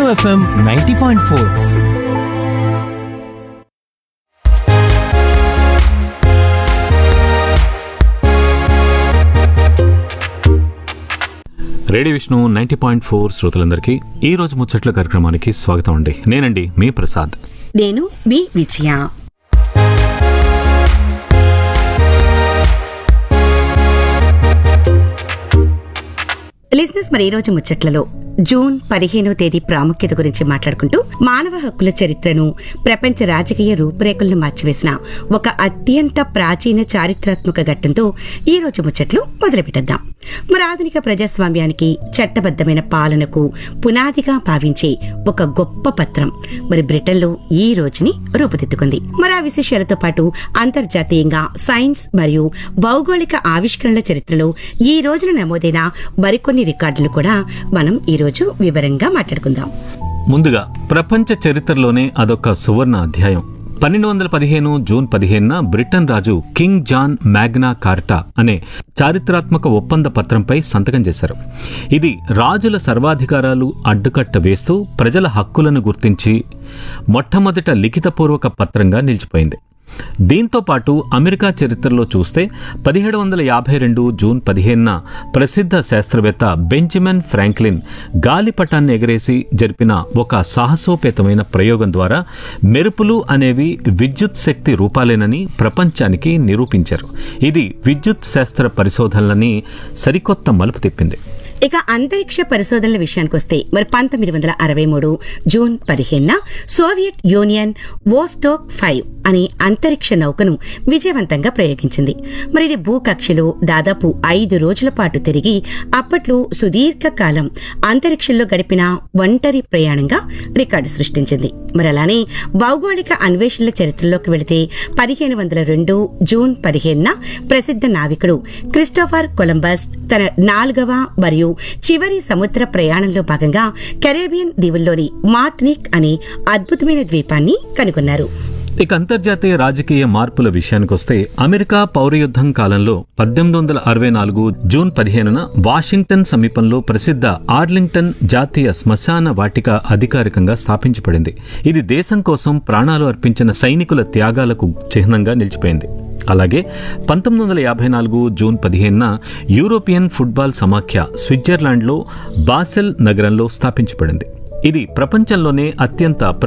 FM ninety point four radio Vishnu ninety point four శ్రోతలందరికీ ఈ రోజు ముచ్చట్ల కార్యక్రమానికి స్వాగతం అండి నేనండి మీ ప్రసాద్ నేను మీ విజయ లిజినెస్ మరి ఈ రోజు ముచ్చట్లలో జూన్ పదిహేనో తేదీ ప్రాముఖ్యత గురించి మాట్లాడుకుంటూ మానవ హక్కుల చరిత్రను ప్రపంచ రాజకీయ రూపురేఖలను మార్చివేసిన ఒక అత్యంత ప్రాచీన చారిత్రాత్మక ఘట్టంతో ఈ రోజు ముచ్చట్లు మొదలుపెట్టేద్దాం మరి ఆధునిక ప్రజాస్వామ్యానికి చట్టబద్ధమైన పాలనకు పునాదిగా భావించే ఒక గొప్ప పత్రం మరి బ్రిటన్లో ఈ రోజుని రూపుదిద్దుకుంది మరి ఆ విశేషాలతో పాటు అంతర్జాతీయంగా సైన్స్ మరియు భౌగోళిక ఆవిష్కరణల చరిత్రలో ఈ రోజున నమోదైన మరికొన్ని రికార్డులు కూడా మనం ఈ రోజు వివరంగా మాట్లాడుకుందాం ముందుగా ప్రపంచ చరిత్రలోనే అదొక సువర్ణ అధ్యాయం పన్నెండు వందల పదిహేను జూన్ పదిహేనున బ్రిటన్ రాజు కింగ్ జాన్ మ్యాగ్నా కార్టా అనే చారిత్రాత్మక ఒప్పంద పత్రంపై సంతకం చేశారు ఇది రాజుల సర్వాధికారాలు అడ్డుకట్ట వేస్తూ ప్రజల హక్కులను గుర్తించి మొట్టమొదట లిఖితపూర్వక పత్రంగా నిలిచిపోయింది దీంతో పాటు అమెరికా చరిత్రలో చూస్తే పదిహేడు వందల యాభై రెండు జూన్ పదిహేనున ప్రసిద్ధ శాస్త్రవేత్త బెంజమిన్ ఫ్రాంక్లిన్ గాలిపటాన్ని ఎగరేసి జరిపిన ఒక సాహసోపేతమైన ప్రయోగం ద్వారా మెరుపులు అనేవి విద్యుత్ శక్తి రూపాలేనని ప్రపంచానికి నిరూపించారు ఇది విద్యుత్ శాస్త్ర పరిశోధనలని సరికొత్త మలుపు తిప్పింది ఇక అంతరిక్ష పరిశోధనల విషయానికి వస్తే మరి పంతొమ్మిది వందల అరవై మూడు జూన్ పదిహేనున సోవియట్ యూనియన్ వోస్టోక్ ఫైవ్ అనే అంతరిక్ష నౌకను విజయవంతంగా ప్రయోగించింది మరి ఇది భూకక్షలో దాదాపు ఐదు రోజుల పాటు తిరిగి అప్పట్లో సుదీర్ఘ కాలం అంతరిక్షంలో గడిపిన ఒంటరి ప్రయాణంగా రికార్డు సృష్టించింది మరి అలానే భౌగోళిక అన్వేషణల చరిత్రలోకి వెళితే పదిహేను వందల రెండు జూన్ పదిహేనున ప్రసిద్ధ నావికుడు క్రిస్టోఫర్ కొలంబస్ తన నాలుగవ మరియు చివరి సముద్ర ప్రయాణంలో భాగంగా కెరేబియన్ దీవుల్లోని మార్టినిక్ అనే అద్భుతమైన ద్వీపాన్ని కనుగొన్నారు ఇక అంతర్జాతీయ రాజకీయ మార్పుల విషయానికొస్తే అమెరికా పౌరయుద్ధం కాలంలో పద్దెనిమిది వందల అరవై నాలుగు జూన్ పదిహేనున వాషింగ్టన్ సమీపంలో ప్రసిద్ధ ఆర్లింగ్టన్ జాతీయ శ్మశాన వాటిక అధికారికంగా స్థాపించబడింది ఇది దేశం కోసం ప్రాణాలు అర్పించిన సైనికుల త్యాగాలకు చిహ్నంగా నిలిచిపోయింది అలాగే పంతొమ్మిది వందల యాభై నాలుగు జూన్ పదిహేనున యూరోపియన్ ఫుట్బాల్ సమాఖ్య స్విట్జర్లాండ్లో బాసెల్ నగరంలో స్థాపించబడింది ఇది ప్రపంచంలోనే అత్యంత